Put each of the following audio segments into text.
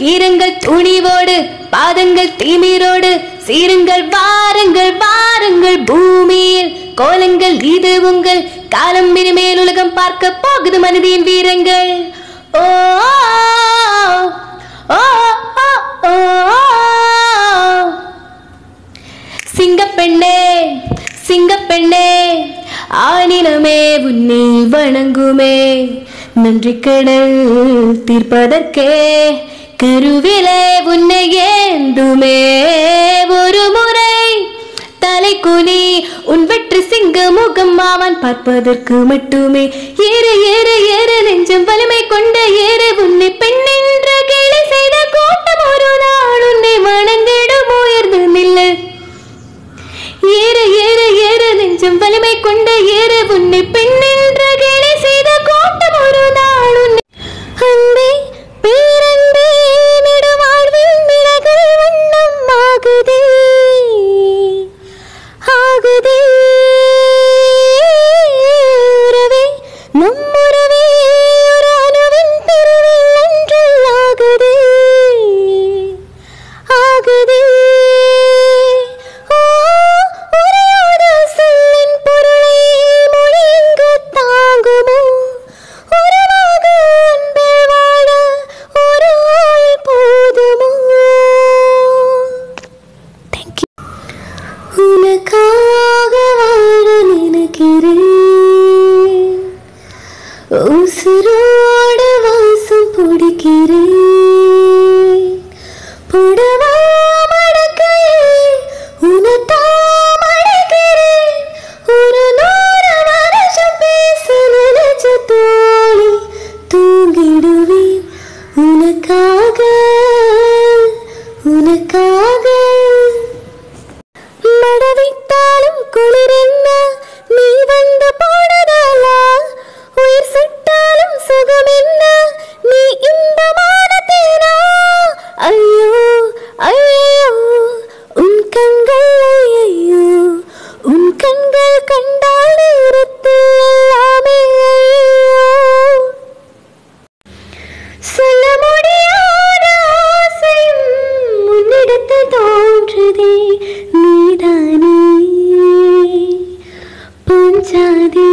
கீரங்கள் துணிவோடு பாதங்கள் தீமீரோடு சீருங்கள் வாருங்கள் வாருங்கள் பூமியில் கோலங்கள் இது உங்கள் காலம் இனிமேல் உலகம் பார்க்க போகுது மனிதின் வீரங்கள் ஓ ஓ, ஓ, ஓ, ஓ. சிங்கப்பெண்ணே சிங்கப்பெண்ணே ஆனினமே உன்னை வணங்குமே நன்றி கடல் தீர்ப்பதற்கே கருவிலே உன்னை ஏந்துமே ஒரு முறை தலை குனி உன் வெற்றி சிங்க முகம் மாவான் பார்ப்பதற்கு மட்டுமே ஏறு ஏறு ஏறு நெஞ்சம் வலிமை கொண்ட ஏறு உன்னை பெண் என்ற கிளை செய்த கூட்டம் ஒரு நாள் உன்னை வணங்கிடும் உயர்ந்து நில்லு ஏறு ஏறு ஏறு நெஞ்சம் வலிமை கொண்ட ஏறு உன்னை பெண் என்ற கிளை செய்த கூட்டம் ஒரு நாள் உன்னை அன்பே பேரன்பே நெடுவாழ்வில் நிலகள் வண்ணம் ஆகுதே ஆகுதே உறவே நம்முறவே ஒரு அணுவின் திருவில் அன்றில் ஆகுதே ஆகுதே ஓ, உரையாத சொல்லின் பொருளை மொழி எங்கு தாங்குமோ உறவாக அன்பில் வாழ ஒரு ஆள் போதுமோ தேங்க்யூ உனக்காக வாழ நினைக்கிறேன் உசுரோட வாசம் பிடிக்கிறேன் புடவா மடக்கையில் உனத்தான் மடக்கிறேன் ஒரு நூறு வருஷம் பேச நினைச்ச தோழி தூங்கிடுவேன் உனக்காக உனக்காக மடவிட்டாலும் குளிர் என்ன நீ வந்து போனதாலா உயிர் சுட்டாலும் சுகம் என்ன நீ இன்பமான தேனா ஐயோ ஐயோ உன் கண்கள் ஐயோ உன் கண்கள் கண்டால் நேரத்தில் எல்லாமே ஐயோ சொல்ல முடியாத ஆசையும் உன்னிடத்தில் தோன்றுதே நீதானே பஞ்சாதே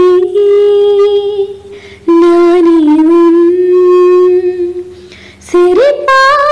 நானே உன் சிரிப்பா